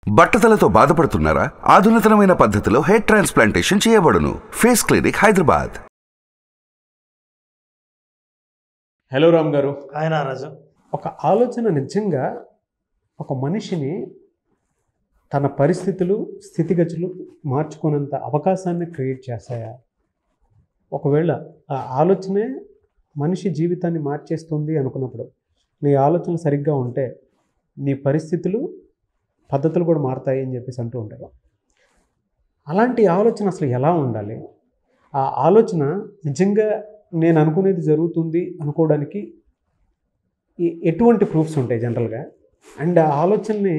బట్టతలతో బాధపడుతున్నారా ఆధునితనమైన పద్ధతిలో హెయిర్ ట్రాన్స్ప్లాంటేషన్ చేయబడును face clinic Hyderabad hello Ram గారు ఆయన రాజు ఒక ఆలోచన నిజంగా ఒక మనిషిని తన పరిస్థితులు స్థితిగతులు మార్చుకునేంత అవకాశాన్ని క్రియేట్ చేస్తాయా ఒకవేళ ఆ ఆలోచనే మనిషి జీవితాన్ని మార్చేస్తుంది అనుకున్నప్పుడు నీ ఆలోచన సరిగ్గా ఉంటే నీ పరిస్థితులు పద్ధతులు కూడా మారుతాయి అని చెప్పేసి అంటూ ఉంటారు అలాంటి ఆలోచన అసలు ఎలా ఉండాలి ఆ ఆలోచన నిజంగా నేను అనుకునేది జరుగుతుంది అనుకోవడానికి ఎ- ఎటువంటి ప్రూఫ్స్ ఉంటాయి జనరల్గా అండ్ ఆ ఆలోచనని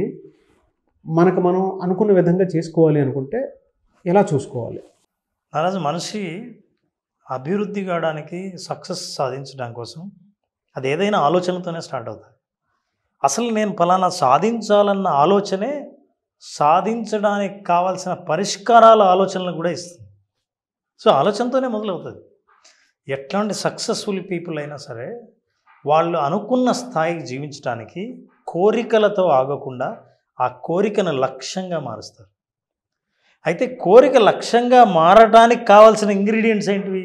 మనకు మనం అనుకున్న విధంగా చేసుకోవాలి అనుకుంటే ఎలా చూసుకోవాలి నారాజు మనిషి అభివృద్ధి కావడానికి సక్సెస్ సాధించడం కోసం అది ఏదైనా ఆలోచనతోనే స్టార్ట్ అవుతుంది అసలు నేను ఫలానా సాధించాలన్న ఆలోచనే సాధించడానికి కావాల్సిన పరిష్కారాల ఆలోచనలు కూడా ఇస్తుంది సో ఆలోచనతోనే మొదలవుతుంది ఎట్లాంటి సక్సెస్ఫుల్ పీపుల్ అయినా సరే వాళ్ళు అనుకున్న స్థాయికి జీవించడానికి కోరికలతో ఆగకుండా ఆ కోరికను లక్ష్యంగా మారుస్తారు అయితే కోరిక లక్ష్యంగా మారడానికి కావాల్సిన ఇంగ్రీడియంట్స్ ఏంటివి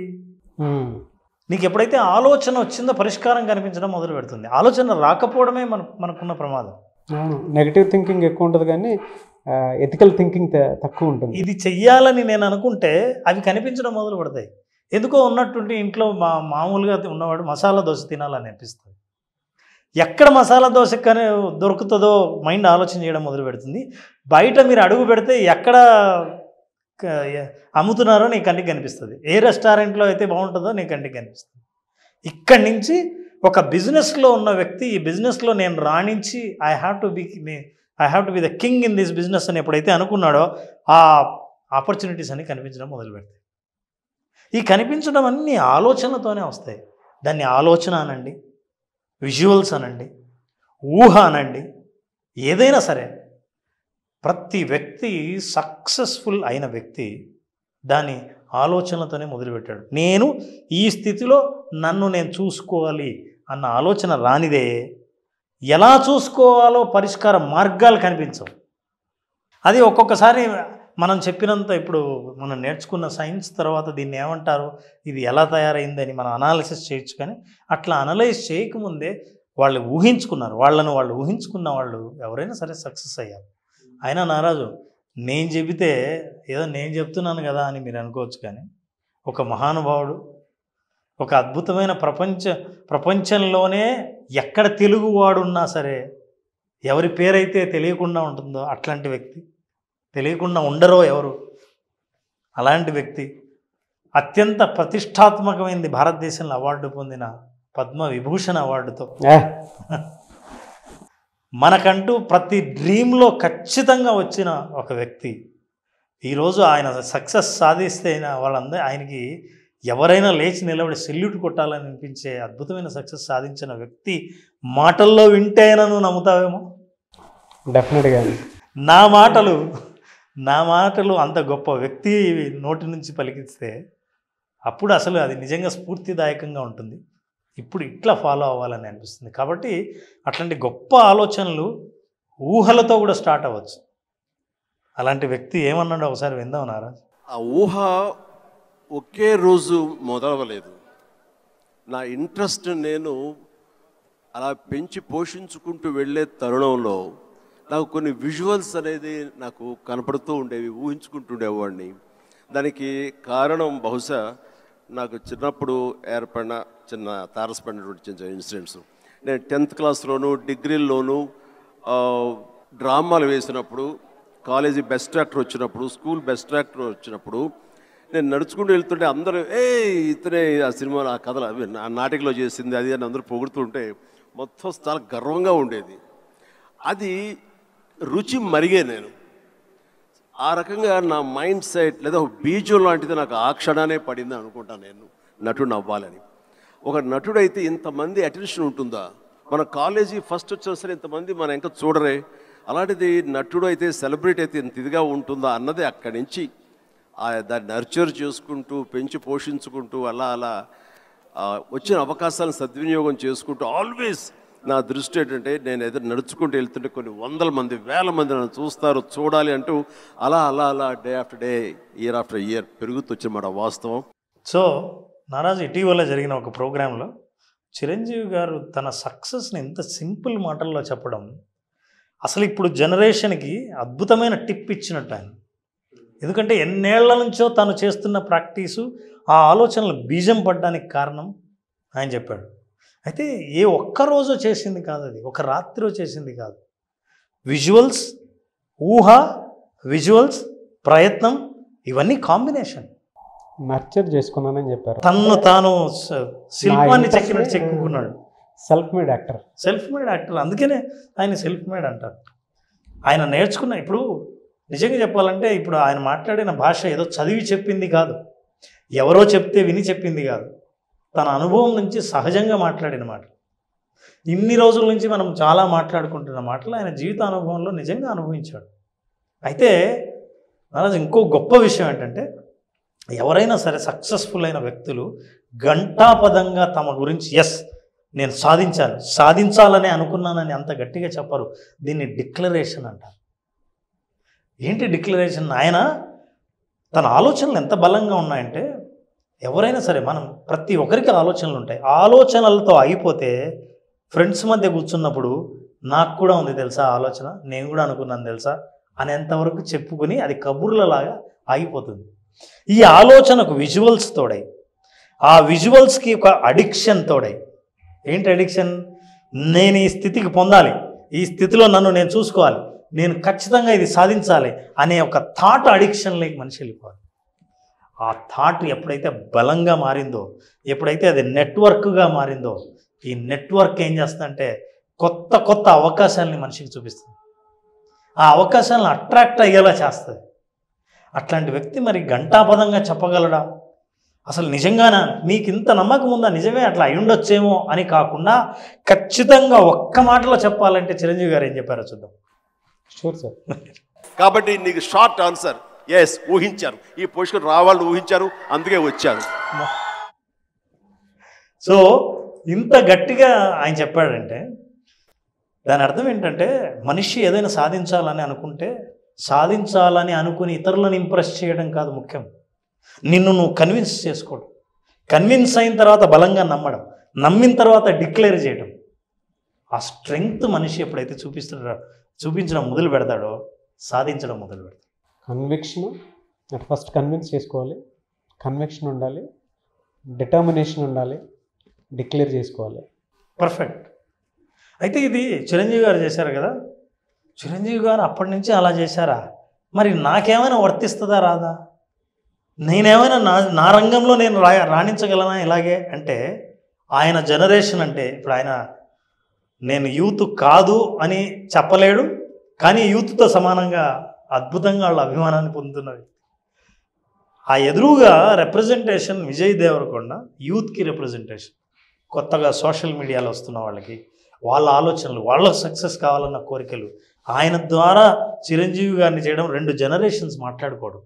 నీకు ఎప్పుడైతే ఆలోచన వచ్చిందో పరిష్కారం కనిపించడం మొదలు పెడుతుంది ఆలోచన రాకపోవడమే మన మనకున్న ప్రమాదం అవును నెగిటివ్ థింకింగ్ ఎక్కువ ఉంటుంది కానీ ఎథికల్ థింకింగ్ తక్కువ ఉంటుంది ఇది చెయ్యాలని నేను అనుకుంటే అవి కనిపించడం మొదలు పడతాయి ఎందుకో ఉన్నట్టుండి ఇంట్లో మా మామూలుగా ఉన్నవాడు మసాలా దోశ తినాలని అనిపిస్తుంది ఎక్కడ మసాలా దోశ కానీ దొరుకుతుందో మైండ్ ఆలోచన చేయడం మొదలు పెడుతుంది బయట మీరు అడుగు పెడితే ఎక్కడ క- ఎ- అమ్ముతున్నారో నీ కంటికి కనిపిస్తుంది ఏ రెస్టారెంట్లో అయితే బాగుంటుందో నీ కంటికి కనిపిస్తుంది ఇక్కడి నుంచి ఒక బిజినెస్లో ఉన్న వ్యక్తి ఈ బిజినెస్లో నేను రాణించి I have to be I have to be the king in this business అని ఎప్పుడైతే అనుకున్నాడో ఆ ఆపర్చునిటీస్ అన్ని కనిపించడం మొదలు పెడతాయి ఈ కనిపించడం అన్ని ఆలోచనలతోనే వస్తాయి దాన్ని ఆలోచన అనండి విజువల్స్ అనండి ఊహ అనండి ఏదైనా సరే ప్రతి వ్యక్తి సక్సెస్ఫుల్ అయిన వ్యక్తి దాని ఆలోచనలతోనే మొదలుపెట్టాడు నేను ఈ స్థితిలో నన్ను నేను చూసుకోవాలి అన్న ఆలోచన రానిదే ఎలా చూసుకోవాలో పరిష్కార మార్గాలు కనిపించవు అది ఒక్కొక్కసారి మనం చెప్పినంత ఇప్పుడు మనం నేర్చుకున్న సైన్స్ తర్వాత దీన్ని ఏమంటారు ఇది ఎలా తయారైందని మనం అనాలిసిస్ చేయొచ్చు కానీ అట్లా అనలైజ్ చేయకముందే వాళ్ళు ఊహించుకున్నారు వాళ్ళను వాళ్ళు ఊహించుకున్న వాళ్ళు ఎవరైనా సరే సక్సెస్ అయ్యారు అయినా నారాజు నేను చెబితే ఏదో నేను చెప్తున్నాను కదా అని మీరు అనుకోవచ్చు కానీ ఒక మహానుభావుడు ఒక అద్భుతమైన ప్రపంచ ప్రపంచంలోనే ఎక్కడ తెలుగువాడున్నా సరే ఎవరి పేరైతే తెలియకుండా ఉంటుందో అట్లాంటి వ్యక్తి తెలియకుండా ఉండరో ఎవరు అలాంటి వ్యక్తి అత్యంత ప్రతిష్టాత్మకమైనది భారతదేశంలో అవార్డు పొందిన పద్మ విభూషణ్ అవార్డుతో ఏ, మనకంటూ ప్రతి డ్రీమ్లో ఖచ్చితంగా వచ్చిన ఒక వ్యక్తి ఈరోజు ఆయన సక్సెస్ సాధిస్తే అయినా వాళ్ళందరూ ఆయనకి ఎవరైనా లేచి నిలబడి సెల్యూట్ కొట్టాలని అనిపించే అద్భుతమైన సక్సెస్ సాధించిన వ్యక్తి మాటల్లో వింటేనా నువ్వు నమ్ముతావేమో డెఫినెట్గా నా మాటలు నా మాటలు అంత గొప్ప వ్యక్తి నోటి నుంచి పలికిస్తే అప్పుడు అసలు అది నిజంగా స్ఫూర్తిదాయకంగా ఉంటుంది ఇప్పుడు ఇట్లా ఫాలో అవ్వాలని అనిపిస్తుంది కాబట్టి అట్లాంటి గొప్ప ఆలోచనలు ఊహలతో కూడా స్టార్ట్ అవ్వచ్చు అలాంటి వ్యక్తి ఏమన్నాడో ఒకసారి విందాం నారా ఆ ఊహ ఒకే రోజు మొదలవలేదు నా ఇంట్రెస్ట్ నేను అలా పెంచి పోషించుకుంటూ వెళ్ళే తరుణంలో నాకు కొన్ని విజువల్స్ అనేది నాకు కనపడుతూ ఉండేవి ఊహించుకుంటుండేవాడిని దానికి కారణం బహుశా నాకు చిన్నప్పుడు ఏర్పడిన చిన్న తారసపడినటువంటి చిన్న ఇన్సిడెంట్స్ నేను టెన్త్ క్లాస్లోను డిగ్రీల్లోనూ ఆ, డ్రామాలు వేసినప్పుడు కాలేజీ బెస్ట్ యాక్టర్ వచ్చినప్పుడు స్కూల్ బెస్ట్ యాక్టర్ వచ్చినప్పుడు నేను నడుచుకుంటూ వెళ్తుంటే అందరూ ఏ ఇతనే ఆ సినిమా ఆ కథలు అవి నా నాటికలో చేసింది అది అని అందరూ పొగుడుతుంటే మొత్తం చాలా గర్వంగా ఉండేది అది రుచి మరిగే నేను ఆ రకంగా నా మైండ్ సెట్ లేదా ఒక బీజం లాంటిది నాకు ఆ క్షణానే పడింది అనుకుంటాను నేను నటుడు అవ్వాలని ఒక నటుడైతే ఇంతమంది అటెన్షన్ ఉంటుందా మన కాలేజీ ఫస్ట్ వచ్చినా సరే ఇంతమంది మన ఇంకా చూడరే అలాంటిది నటుడు అయితే సెలబ్రిటీ అయితే ఇంత ఇదిగా ఉంటుందా అన్నది అక్కడి నుంచి ఆ దాన్ని నర్చర్ చేసుకుంటూ పెంచి పోషించుకుంటూ అలా అలా ఆ, వచ్చిన అవకాశాలను సద్వినియోగం చేసుకుంటూ ఆల్వేస్ నా దృష్టి ఏంటంటే నేను ఎదురు నడుచుకుంటూ వెళ్తుంటే కొన్ని వందల మంది వేల మంది నన్ను చూస్తారు చూడాలి అంటూ అలా అలా అలా day after day year after year పెరుగుతూ వచ్చినమాట వాస్తవం సో నారాజు ఇటీవల జరిగిన ఒక ప్రోగ్రాంలో చిరంజీవి గారు తన సక్సెస్ని ఎంత సింపుల్ మాటల్లో చెప్పడం అసలు ఇప్పుడు జనరేషన్కి అద్భుతమైన టిప్ ఇచ్చినట్టు ఆయన ఎందుకంటే ఎన్నేళ్ల నుంచో తను చేస్తున్న ప్రాక్టీసు ఆ ఆలోచనలు బీజం పడ్డానికి కారణం ఆయన చెప్పాడు అయితే ఏ ఒక్క రోజు చేసింది కాదు అది ఒక రాత్రిలో చేసింది కాదు విజువల్స్ ఊహ విజువల్స్ ప్రయత్నం ఇవన్నీ కాంబినేషన్ నర్చర్ చేసుకున్నానని చెప్పారు తన్ను తాను స- శిల్పాన్ని నా చెక్కినట్టు interest- చెక్కుకున్నాడు self made actor self made actor అందుకనే ఆయన సెల్ఫ్ మేడ్ అంటారు ఆయన నేర్చుకున్న ఇప్పుడు నిజంగా చెప్పాలంటే ఇప్పుడు ఆయన మాట్లాడిన భాష ఏదో చదివి చెప్పింది కాదు ఎవరో చెప్తే విని చెప్పింది కాదు తన అనుభవం నుంచి సహజంగా మాట్లాడిన మాట ఇన్ని రోజుల నుంచి మనం చాలా మాట్లాడుకుంటున్న మాటలు ఆయన జీవిత అనుభవంలో నిజంగా అనుభవించాడు అయితే మహారాజ్ ఇంకో గొప్ప విషయం ఏంటంటే ఎవరైనా సరే సక్సెస్ఫుల్ అయిన వ్యక్తులు ఘంటాపదంగా తమ గురించి ఎస్ నేను సాధించాను సాధించాలని అనుకున్నానని అంత గట్టిగా చెప్పరు దీన్ని డిక్లరేషన్ అంటారు ఏంటి డిక్లరేషన్ ఆయన తన ఆలోచనలు ఎంత బలంగా ఉన్నాయంటే ఎవరైనా సరే మనం ప్రతి ఒక్కరికి ఆలోచనలు ఉంటాయి ఆలోచనలతో అయిపోతే ఫ్రెండ్స్ మధ్య కూర్చున్నప్పుడు నాకు కూడా ఉంది తెలుసా ఆలోచన నేను కూడా అనుకున్నాను తెలుసా అనేంతవరకు చెప్పుకుని అది కబుర్లలాగా ఆగిపోతుంది ఈ ఆలోచనకు విజువల్స్ తోడై ఆ విజువల్స్కి ఒక అడిక్షన్ తోడై ఏంటి అడిక్షన్ నేను ఈ స్థితికి పొందాలి ఈ స్థితిలో నన్ను నేను చూసుకోవాలి నేను ఖచ్చితంగా ఇది సాధించాలి అనే ఒక థాట్ అడిక్షన్లోకి మనిషి వెళ్ళిపోవాలి ఆ థాట్ ఎప్పుడైతే బలంగా మారిందో ఎప్పుడైతే అది నెట్వర్క్గా మారిందో ఈ నెట్వర్క్ ఏం చేస్తుందంటే కొత్త కొత్త అవకాశాలని మనిషికి చూపిస్తుంది ఆ అవకాశాలను అట్రాక్ట్ అయ్యేలా చేస్తుంది అట్లాంటి వ్యక్తి మరి ఘంటాపదంగా చెప్పగలడా అసలు నిజంగానా నీకు ఇంత నమ్మకం ఉందా నిజమే అట్లా అయి ఉండొచ్చేమో అని కాకుండా ఖచ్చితంగా ఒక్క మాటలో చెప్పాలంటే చిరంజీవి గారు ఏం చెప్పారో చూద్దాం షూర్ సార్ కాబట్టి నీకు షార్ట్ ఆన్సర్ ఎస్ ఊహించారు ఈ పొజిషన్ రావాలని ఊహించారు అందుకే వచ్చారు సో ఇంత గట్టిగా ఆయన చెప్పాడంటే దాని అర్థం ఏంటంటే మనిషి ఏదైనా సాధించాలని అనుకుంటే సాధించాలని అనుకుని ఇతరులను ఇంప్రెస్ చేయడం కాదు ముఖ్యం నిన్ను నువ్వు కన్విన్స్ చేసుకోవడం కన్విన్స్ అయిన తర్వాత బలంగా నమ్మడం నమ్మిన తర్వాత డిక్లేర్ చేయడం ఆ స్ట్రెంగ్త్ మనిషి ఎప్పుడైతే చూపిస్తాడో చూపించడం మొదలు పెడతాడో సాధించడం మొదలు పెడతాడు కన్విక్షన్ అట్ ఫస్ట్ కన్విన్స్ చేసుకోవాలి కన్విక్షన్ ఉండాలి డిటర్మినేషన్ ఉండాలి డిక్లేర్ చేసుకోవాలి పర్ఫెక్ట్ అయితే ఇది చిరంజీవి గారు చేశారు కదా చిరంజీవి గారు అప్పటి నుంచి అలా చేశారా మరి నాకేమైనా వర్తిస్తుందా రాదా నేనేమైనా నా నా రంగంలో నేను రా రాణించగలనా ఇలాగే అంటే ఆయన జనరేషన్ అంటే ఇప్పుడు ఆయన నేను యూత్ కాదు అని చెప్పలేడు కానీ యూత్తో సమానంగా అద్భుతంగా వాళ్ళ అభిమానాన్ని పొందుతున్నది ఆ ఎదురుగా రిప్రజెంటేషన్ విజయ్ దేవరకొండ యూత్కి రిప్రజెంటేషన్ కొత్తగా సోషల్ మీడియాలో వస్తున్న వాళ్ళకి వాళ్ళ ఆలోచనలు వాళ్ళ సక్సెస్ కావాలన్న కోరికలు ఆయన ద్వారా చిరంజీవి గారిని చేయడం రెండు జనరేషన్స్ మాట్లాడుకోవడం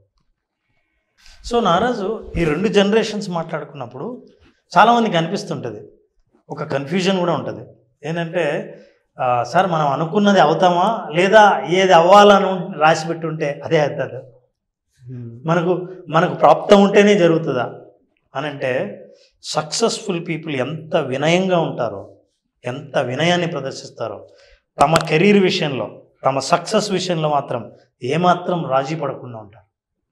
సో నారాజు ఈ రెండు జనరేషన్స్ మాట్లాడుకున్నప్పుడు చాలామందికి అనిపిస్తుంటుంది ఒక కన్ఫ్యూజన్ కూడా ఉంటుంది ఏంటంటే ఆ, సార్ మనం అనుకున్నది అవుతామా లేదా ఏది అవ్వాలని రాసి పెట్టుంటే అదే అవుతుంది మనకు మనకు ప్రాప్తం ఉంటేనే జరుగుతుందా అని అంటే సక్సెస్ఫుల్ పీపుల్ ఎంత వినయంగా ఉంటారో ఎంత వినయాన్ని ప్రదర్శిస్తారో తమ కెరీర్ విషయంలో తమ సక్సెస్ విషయంలో మాత్రం ఏమాత్రం రాజీ పడకుండా ఉంటారు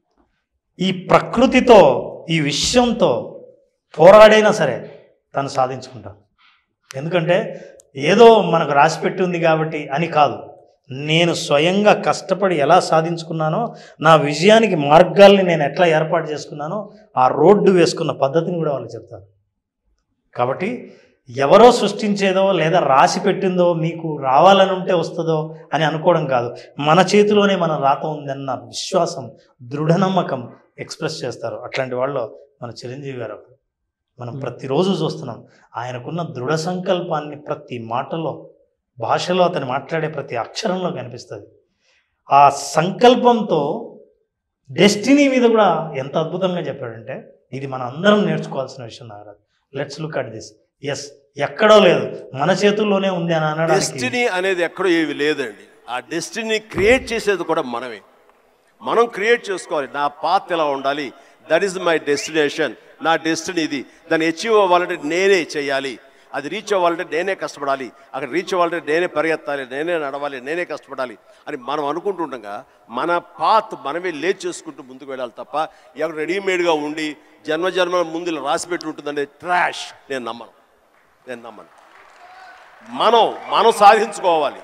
ఈ ప్రకృతితో ఈ విషయంతో పోరాడైనా సరే తను సాధించుకుంటారు ఎందుకంటే ఏదో మనకు రాసిపెట్టి ఉంది కాబట్టి అని కాదు నేను స్వయంగా కష్టపడి ఎలా సాధించుకున్నానో నా విజయానికి మార్గాల్ని నేను ఎట్లా ఏర్పాటు చేసుకున్నానో ఆ రోడ్డు వేసుకున్న పద్ధతిని కూడా వాళ్ళు చెప్తారు కాబట్టి ఎవరో సృష్టించేదో లేదా రాసి పెట్టిందో మీకు రావాలని ఉంటే వస్తుందో అని అనుకోవడం కాదు మన చేతిలోనే మన రాత ఉందన్న విశ్వాసం దృఢ నమ్మకం ఎక్స్ప్రెస్ చేస్తారు అట్లాంటి వాళ్ళు మన చిరంజీవి గారు ఒకరు. మనం ప్రతిరోజు చూస్తున్నాం ఆయనకున్న దృఢ సంకల్పాన్ని ప్రతి మాటలో భాషలో అతను మాట్లాడే ప్రతి అక్షరంలో కనిపిస్తుంది ఆ సంకల్పంతో డెస్టినీ మీద కూడా ఎంత అద్భుతంగా చెప్పాడంటే ఇది మనం అందరం నేర్చుకోవాల్సిన విషయం Nagaraj let's look at this yes ఎక్కడో లేదు మన చేతుల్లోనే ఉంది అని అనడానికి డెస్టినీ అనేది ఎక్కడో ఏవి లేదండి ఆ డెస్టినీ క్రియేట్ చేసేది కూడా మనమే మనం క్రియేట్ చేసుకోవాలి నా పాత్ ఎలా ఉండాలి దట్ ఈస్ మై డెస్టినేషన్ నా డెస్టినీ ఇది దాన్ని అచీవ్ అవ్వాలంటే నేనే చేయాలి అది రీచ్ అవ్వాలంటే నేనే కష్టపడాలి అక్కడ రీచ్ అవ్వాలంటే నేనే పరిగెత్తాలి నేనే నడవాలి నేనే కష్టపడాలి అని మనం అనుకుంటుండగా మన పాత్ మనమే లేచి చేసుకుంటూ ముందుకు వెళ్ళాలి తప్ప ఎవరు రెడీమేడ్గా ఉండి జన్మ జన్మల ముందు ఇలా రాసి పెట్టి ఉంటుందంటే ట్రాష్ నేను నమ్మను నేను నమ్మను మనం మనం సాధించుకోవాలి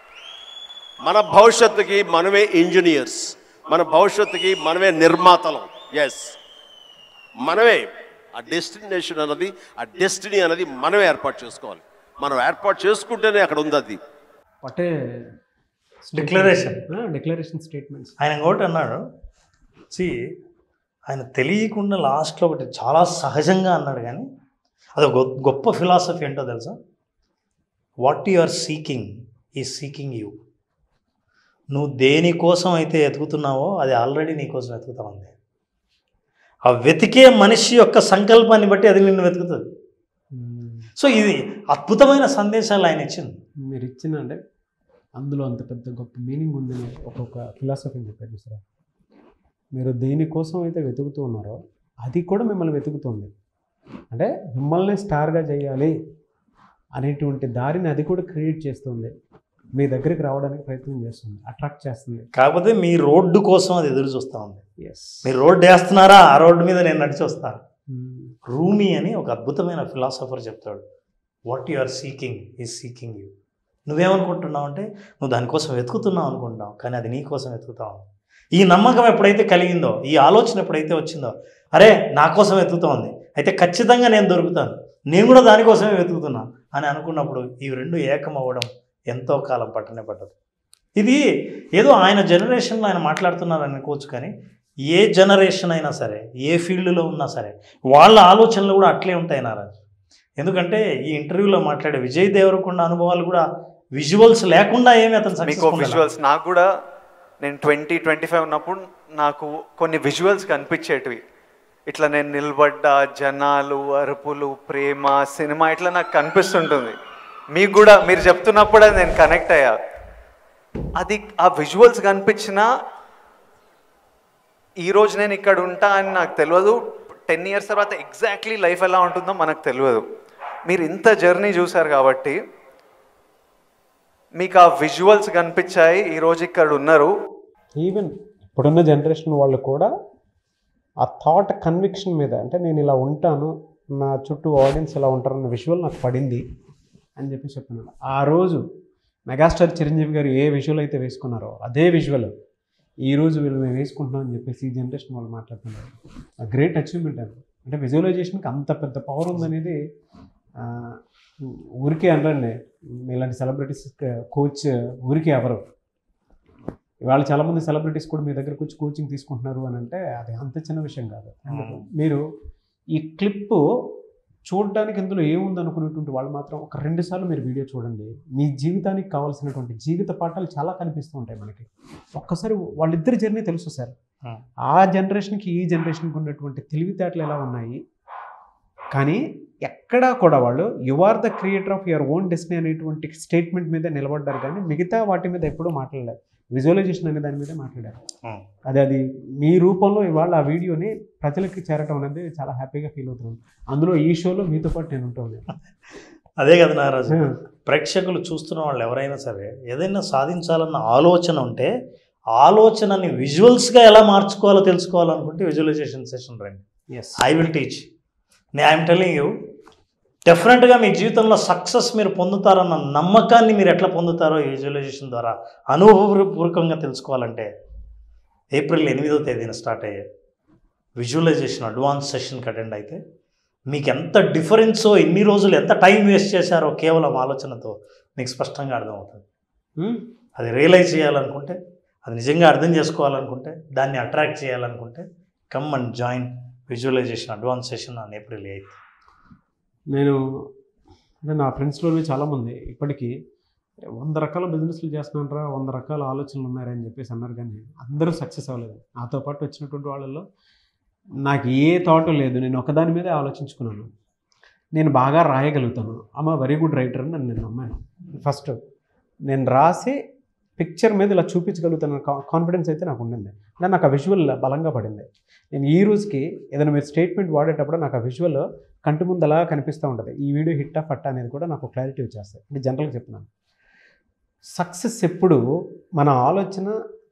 మన భవిష్యత్తుకి మనమే ఇంజనీర్స్ మన భవిష్యత్తుకి మనమే నిర్మాతలం ఎస్ మనమే ఆ డెస్టినేషన్ అన్నది ఆ డెస్టినీ అనేది మనమే ఏర్పాటు చేసుకోవాలి మనం ఏర్పాటు చేసుకుంటేనే అక్కడ ఉంది అది పట్టే Declaration. డిక్లరేషన్ స్టేట్మెంట్స్ ఆయన ఇంకోటి అన్నాడు సి ఆయన తెలియకుండా లాస్ట్లో ఒకటి చాలా సహజంగా అన్నాడు కానీ అది ఒక గొ- గొప్ప ఫిలాసఫీ ఏంటో తెలుసా what you are seeking is seeking you నువ్వు దేనికోసం అయితే ఎతుకుతున్నావో అది ఆల్రెడీ నీకోసం వెతుకుతా ఉంది ఆ వెతికే మనిషి యొక్క సంకల్పాన్ని బట్టి అది నిన్ను వెతుకుతుంది సో ఇది అద్భుతమైన సందేశాలు ఆయన ఇచ్చింది మీరు ఇచ్చిన అంటే అందులో అంత పెద్ద గొప్ప మీనింగ్ ఉందని ఒక్కొక్క ఫిలాసఫీని చెప్పారు చూసారా మీరు దేనికోసం అయితే వెతుకుతూ ఉన్నారో అది కూడా మిమ్మల్ని వెతుకుతుంది అంటే మిమ్మల్ని స్టార్గా చేయాలి అనేటువంటి దారిని అది కూడా క్రియేట్ చేస్తుంది మీ దగ్గరికి రావడానికి ప్రయత్నం చేస్తుంది అట్రాక్ట్ చేస్తుంది కాకపోతే మీ రోడ్డు కోసం అది ఎదురు చూస్తూ ఉంది ఎస్ మీరు రోడ్డు వేస్తున్నారా ఆ రోడ్డు మీద నేను నడిచి వస్తాను రూమీ అని ఒక అద్భుతమైన ఫిలాసఫర్ చెప్తాడు what you are seeking is seeking you నువ్వేమనుకుంటున్నావు అంటే నువ్వు దానికోసం వెతుకుతున్నావు అనుకుంటున్నావు కానీ అది నీ కోసం వెతుకుతావు ఈ నమ్మకం ఎప్పుడైతే కలిగిందో ఈ ఆలోచన ఎప్పుడైతే వచ్చిందో అరే నా కోసం వెతుకుతా ఉంది అయితే ఖచ్చితంగా నేను దొరుకుతాను నేను కూడా దానికోసమే వెతుకుతున్నా అని అనుకున్నప్పుడు ఈ రెండు ఏకం అవ్వడం ఎంతో కాలం పట్టనే పట్టదు ఇది ఏదో ఆయన జనరేషన్లో ఆయన మాట్లాడుతున్నారు అనుకోవచ్చు కానీ ఏ జనరేషన్ అయినా సరే ఏ ఫీల్డ్లో ఉన్నా సరే వాళ్ళ ఆలోచనలు కూడా అట్లే ఉంటాయి నారాజు ఎందుకంటే ఈ ఇంటర్వ్యూలో మాట్లాడే విజయ్ దేవరకొండ అనుభవాలు కూడా విజువల్స్ లేకుండా ఏమి అతను మీకు successful అలా. విజువల్స్ నాకు కూడా నేను ట్వంటీ ట్వంటీ ఫైవ్ ఉన్నప్పుడు నాకు కొన్ని విజువల్స్ కనిపించేటివి ఇట్లా నేను నిలబడ్డా జనాలు అరుపులు ప్రేమ సినిమా ఇట్లా నాకు కనిపిస్తుంటుంది మీకు కూడా మీరు చెప్తున్నప్పుడు అది నేను కనెక్ట్ అయ్యా అది ఆ విజువల్స్ కనిపించిన ఈరోజు నేను ఇక్కడ ఉంటా అని నాకు తెలియదు టెన్ ఇయర్స్ తర్వాత ఎగ్జాక్ట్లీ లైఫ్ ఎలా ఉంటుందో మనకు తెలియదు మీరు ఇంత జర్నీ చూసారు కాబట్టి మీకు ఆ విజువల్స్ కనిపించాయి ఈరోజు ఇక్కడ ఉన్నారు ఈవెన్ ఇప్పుడున్న జనరేషన్ వాళ్ళు కూడా ఆ థాట్ కన్విక్షన్ మీద అంటే నేను ఇలా ఉంటాను నా చుట్టూ ఆడియన్స్ ఇలా ఉంటారన్న విజువల్ నాకు పడింది అని చెప్పి చెప్తున్నాడు ఆ రోజు మెగాస్టార్ చిరంజీవి గారు ఏ విజువల్ అయితే వేసుకున్నారో అదే విజువల్ ఈ రోజు వీళ్ళు మేము వేసుకుంటున్నాం అని చెప్పేసి ఈ జనరేషన్ వాళ్ళు మాట్లాడుతున్నారు గ్రేట్ అచీవ్మెంట్ అది అంటే విజువలైజేషన్కి అంత పెద్ద పవర్ ఉందనేది ఆ, ఊరికే అనరండి ఇలాంటి సెలబ్రిటీస్ కోచ్ ఊరికే ఎవరు ఇవాళ చాలామంది సెలబ్రిటీస్ కూడా మీ దగ్గరకు వచ్చి కోచింగ్ తీసుకుంటున్నారు అని అంటే అది అంత చిన్న విషయం కాదు అందుకు మీరు ఈ క్లిప్ చూడడానికి ఇందులో ఏముంది అనుకునేటువంటి వాళ్ళు మాత్రం ఒక రెండు సార్లు మీరు వీడియో చూడండి మీ జీవితానికి కావాల్సినటువంటి జీవిత పాఠాలు చాలా కనిపిస్తూ ఉంటాయి మనకి ఒక్కసారి వాళ్ళిద్దరి జర్నీ తెలుసు సార్ Hmm. ఆ జనరేషన్కి ఈ జనరేషన్కి ఉన్నటువంటి తెలివితేటలు ఎలా ఉన్నాయి కానీ ఎక్కడా కూడా వాళ్ళు you are the creator of your own destiny అనేటువంటి స్టేట్మెంట్ మీద నిలబడ్డారు కానీ మిగతా వాటి మీద ఎప్పుడూ మాట్లాడలేదు విజువలైజేషన్ అనే దాని మీద మాట్లాడారు Hmm. అది అది మీ రూపంలో ఇవాళ ఆ వీడియోని ప్రజలకి చేరటం అనేది చాలా హ్యాపీగా ఫీల్ అవుతున్నాను అందులో ఈ షోలో మీతో పాటు నేను ఉంటాను అదే కదా నారాజు ప్రేక్షకులు చూస్తున్న వాళ్ళు ఎవరైనా సరే ఏదైనా సాధించాలన్న ఆలోచన ఉంటే ఆలోచనని విజువల్స్గా ఎలా మార్చుకోవాలో తెలుసుకోవాలనుకుంటే విజువలైజేషన్ సెషన్ రండి ఎస్ ఐ విల్ టీచ్ నే ఐఎమ్ టెలింగ్ యూ డెఫినెట్గా మీ జీవితంలో సక్సెస్ మీరు పొందుతారన్న నమ్మకాన్ని మీరు ఎట్లా పొందుతారో ఈ విజువలైజేషన్ ద్వారా అనుభవపూర్వకంగా తెలుసుకోవాలంటే ఏప్రిల్ ఎనిమిదో తేదీన స్టార్ట్ అయ్యే విజువలైజేషన్ అడ్వాన్స్ సెషన్కి అటెండ్ అయితే మీకు ఎంత డిఫరెన్సో ఎన్ని రోజులు ఎంత టైం వేస్ట్ చేశారో కేవలం ఆలోచనతో మీకు స్పష్టంగా అర్థమవుతుంది అది రియలైజ్ చేయాలనుకుంటే అది నిజంగా అర్థం చేసుకోవాలనుకుంటే దాన్ని అట్రాక్ట్ చేయాలనుకుంటే come and join visualization advance session on April eighth నేను అంటే నా ఫ్రెండ్స్లోనే చాలామంది ఇప్పటికీ వంద రకాల బిజినెస్లు చేస్తున్నారా వంద రకాల ఆలోచనలు ఉన్నారని చెప్పేసి అన్నారు కానీ అందరూ సక్సెస్ అవ్వలేదు నాతో పాటు వచ్చినటువంటి వాళ్ళల్లో నాకు ఏ థాట్ లేదు నేను ఒకదాని మీదే ఆలోచించుకున్నాను నేను బాగా రాయగలుగుతాను అమ్మ వెరీ గుడ్ రైటర్ అని నన్ను నేను నమ్మాను ఫస్ట్ నేను రాసి పిక్చర్ మీద ఇలా చూపించగలుగుతాను కాన్ఫిడెన్స్ అయితే నాకు ఉండింది అంటే నాకు ఆ విజువల్ బలంగా పడింది నేను ఈ రోజుకి ఏదైనా మీరు స్టేట్మెంట్ వాడేటప్పుడు నాకు ఆ విజువల్ కంటి ముందు అలా కనిపిస్తూ ఉంటుంది ఈ వీడియో హిట్ ఆ ఫట్ అనేది కూడా నాకు క్లారిటీ వచ్చేస్తాయి అంటే జనరల్గా చెప్తున్నాను సక్సెస్ ఎప్పుడు మన ఆలోచన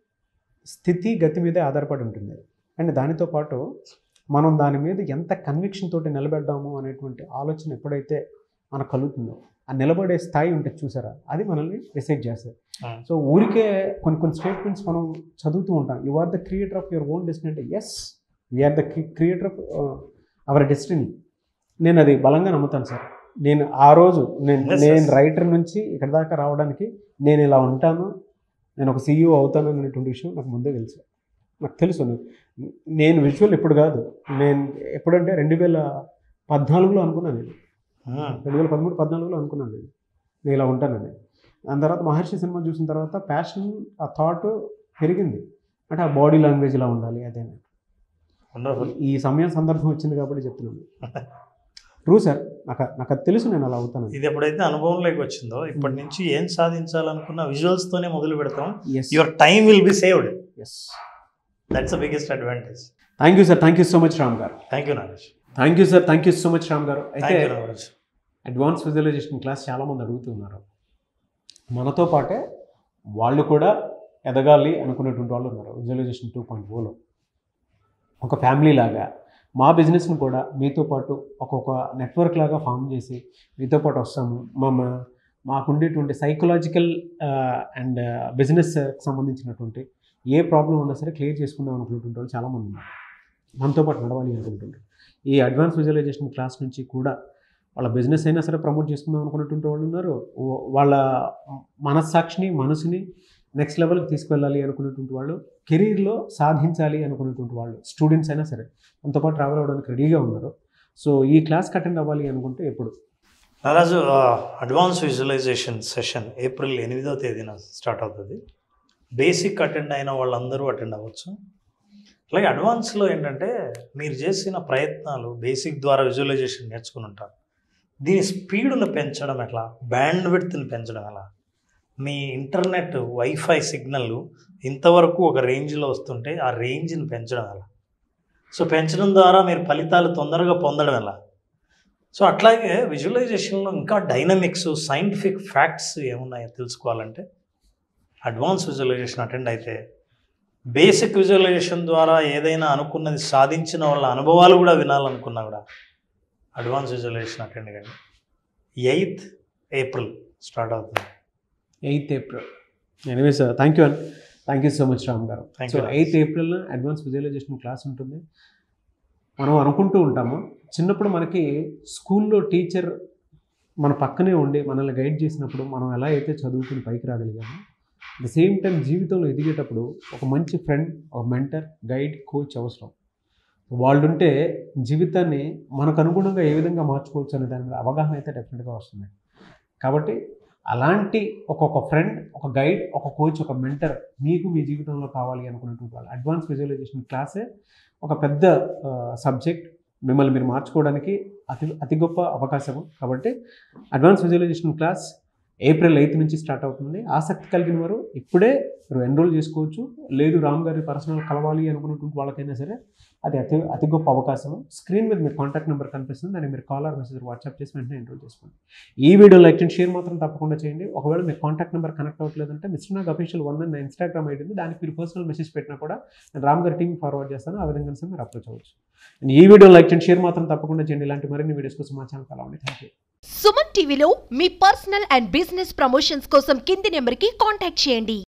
స్థితి గతి మీదే ఆధారపడి ఉంటుంది అండ్ దానితో పాటు మనం దాని మీద ఎంత కన్విక్షన్ తోటి నిలబెడదాము అనేటువంటి ఆలోచన ఎప్పుడైతే మనకు కలుగుతుందో ఆ నిలబడే స్థాయి ఉంటుంది చూసారా అది మనల్ని డిసైడ్ చేస్తుంది ఆ. సో ఊరికే కొన్ని కొన్ని స్టేట్మెంట్స్ మనం చదువుతూ ఉంటాం you are the creator of your own destiny అంటే yes we are the creator of our destiny నేను అది బలంగా నమ్ముతాను సార్ నేను ఆ రోజు నేను Yes, నేను yes. రైటర్ నుంచి ఇక్కడ దాకా రావడానికి నేను ఇలా ఉంటాను నేను ఒక సీఈఓ అవుతాను అనేటువంటి విషయం నాకు ముందే తెలుసు నాకు తెలుసు నేను- నేను విజువల్ ఇప్పుడు కాదు నేను ఎప్పుడంటే రెండు వేల పద్నాలుగులో అనుకున్నాను నేను ఉమ్. రెండు వేల పదమూడు పద్నాలుగులో అనుకున్నాను నేను నేను ఇలా ఉంటానని దాని తర్వాత మహర్షి సినిమా చూసిన తర్వాత ప్యాషన్ ఆ థాట్ పెరిగింది అంటే ఆ బాడీ లాంగ్వేజ్ ఇలా ఉండాలి అదే వండర్ఫుల్ ఈ సమయం సందర్భం వచ్చింది కాబట్టి చెప్తున్నాను ట్రూ సార్ నాకు నాకు అది తెలుసు నేను అలా అవుతాను ఇది ఎప్పుడైతే అనుభవంలోకి వచ్చిందో ఇప్పటి నుంచి ఏం సాధించాలనుకున్న visuals తోనే మొదలు పెడతాం yes your time will be saved yes that's the biggest advantage thank you sir thank you so much Ram గారు thank you Nagesh thank you sir thank you so much Ram గారు అయితే thank you Nagesh advance visualization class చాలామంది అడుగుతున్నారు మనతో పాటే వాళ్ళు కూడా ఎదగాలి అనుకునేటువంటి వాళ్ళు ఉన్నారు విజువలైజేషన్ టూ పాయింట్ ఓలో ఒక ఫ్యామిలీ లాగా మా బిజినెస్ని కూడా మీతో పాటు ఒక్కొక్క నెట్వర్క్ లాగా ఫామ్ చేసి మీతో పాటు వస్తాము మా మా- మాకుండేటువంటి సైకలాజికల్ అండ్ బిజినెస్ సంబంధించినటువంటి ఏ ప్రాబ్లం ఉన్నా సరే క్లియర్ చేసుకుందాం అనుకునేటువంటి వాళ్ళు చాలామంది ఉన్నారు మనతో పాటు నడవాలి అనుకుంటుంటారు ఈ అడ్వాన్స్ విజువలైజేషన్ క్లాస్ నుంచి కూడా వాళ్ళ బిజినెస్ అయినా సరే ప్రమోట్ చేసుకుందాం అనుకున్నటువంటి వాళ్ళు ఉన్నారు ఓ- వాళ్ళ మనస్సాక్షిని మనసుని నెక్స్ట్ లెవెల్కి తీసుకెళ్ళాలి అనుకునేటువంటి వాళ్ళు కెరీర్లో సాధించాలి అనుకునేటువంటి వాళ్ళు స్టూడెంట్స్ అయినా సరే మనతో పాటు ట్రావెల్ అవ్వడానికి రెడీగా ఉన్నారు సో ఈ క్లాస్కి అటెండ్ అవ్వాలి అనుకుంటే ఎప్పుడు నారాజు అడ్వాన్స్ విజువలైజేషన్ సెషన్ ఏప్రిల్ ఎనిమిదో తేదీన స్టార్ట్ అవుతుంది బేసిక్ అటెండ్ అయిన వాళ్ళందరూ అటెండ్ అవ్వచ్చు అలాగే అడ్వాన్స్లో ఏంటంటే మీరు చేసిన ప్రయత్నాలు బేసిక్ ద్వారా విజువలైజేషన్ నేర్చుకుని ఉంటారు దీని స్పీడ్ను పెంచడం ఎట్లా బ్యాండ్ విడ్త్ని పెంచడం ఎలా మీ ఇంటర్నెట్ వైఫై సిగ్నల్ ఇంతవరకు ఒక రేంజ్లో వస్తుంటే ఆ రేంజ్ని పెంచడం ఎలా సో పెంచడం ద్వారా మీరు ఫలితాలు తొందరగా పొందడం ఎలా సో అట్లాగే విజువలైజేషన్లో ఇంకా డైనమిక్స్ సైంటిఫిక్ ఫ్యాక్ట్స్ ఏమున్నాయో తెలుసుకోవాలంటే అడ్వాన్స్ విజువలైజేషన్ అటెండ్ అయితే బేసిక్ విజువలైజేషన్ ద్వారా ఏదైనా అనుకున్నది సాధించిన వాళ్ళ అనుభవాలు కూడా వినాలనుకున్నా కూడా అడ్వాన్స్ విజువలైజేషన్ అటెండ్ కండి ఎయిత్ ఏప్రిల్ స్టార్ట్ అవుతుంది eighth April anyway sir thank you అండి thank you so much Ram గారు Thank so you, eighth April advance visualization class ఉంటుంది మనం అనుకుంటూ ఉంటాము చిన్నప్పుడు మనకి స్కూల్లో టీచర్ మన పక్కనే ఉండి మనల్ని గైడ్ చేసినప్పుడు మనం ఎలా అయితే చదువుకుని పైకి రాగలిగామో ద సేమ్ టైం జీవితంలో ఎదిగేటప్పుడు ఒక మంచి ఫ్రెండ్ ఒక మెంటర్ గైడ్ కోచ్ అవసరం వాళ్ళు ఉంటే జీవితాన్ని మనకు అనుగుణంగా ఏ విధంగా మార్చుకోవచ్చు అనే దాని మీద అవగాహన అయితే డెఫినెట్గా వస్తుంది కాబట్టి అలాంటి ఒక్కొక్క ఫ్రెండ్ ఒక గైడ్ ఒక కోచ్ ఒక మెంటర్ మీకు మీ జీవితంలో కావాలి అనుకున్నటువంటి వాళ్ళు అడ్వాన్స్ విజువలైజేషన్ క్లాసే ఒక పెద్ద సబ్జెక్ట్ మిమ్మల్ని మీరు మార్చుకోవడానికి అతి అతి గొప్ప అవకాశము కాబట్టి advance visualization class April eighth నుంచి స్టార్ట్ అవుతుంది ఆసక్తి కలిగిన వారు ఇప్పుడే మీరు ఎన్రోల్ చేసుకోవచ్చు లేదు రామ్ గారి పర్సనల్ కలవాలి అనుకున్నటువంటి వాళ్ళకైనా సరే అది అతి అతి గొప్ప అవకాశం స్క్రీన్ మీద మీ కాంటాక్ట్ నెంబర్ కనిపిస్తుంది దాన్ని మీరు కాల్ ఆర్ మెసేజ్ వాట్సాప్ చేసి వెంటనే ఎన్రోల్ చేసుకోండి ఈ వీడియో లైక్ అండ్ షేర్ మాత్రం తప్పకుండా చేయండి ఒకవేళ మీ కాంటాక్ట్ నెంబర్ కనెక్ట్ అవ్వట్లేదంటే మిస్టర్ నాగ్ అఫీషియల్ వన్ నా ఇన్స్టాగ్రామ్ ఐడి ఉంది దానికి మీరు పర్సనల్ మెసేజ్ పెట్టినా కూడా నేను రామ్ గారి టీం ఫార్వర్డ్ చేస్తాను ఆ విధంగా సరే మీరు అప్రోచ్ అవ్వచ్చు And ఈ వీడియో లైక్ అండ్ షేర్ మాత్రం తప్పకుండా చేయండి ఇలాంటి మరిన్ని వీడియోస్ కోసం మా ఛానల్ అలా ఉంది థ్యాంక్ యూ సుమన్ టీవీలో మీ పర్సనల్ అండ్ బిజినెస్ ప్రమోషన్స్ కోసం కింది నెంబర్కి కాంటాక్ట్ చేయండి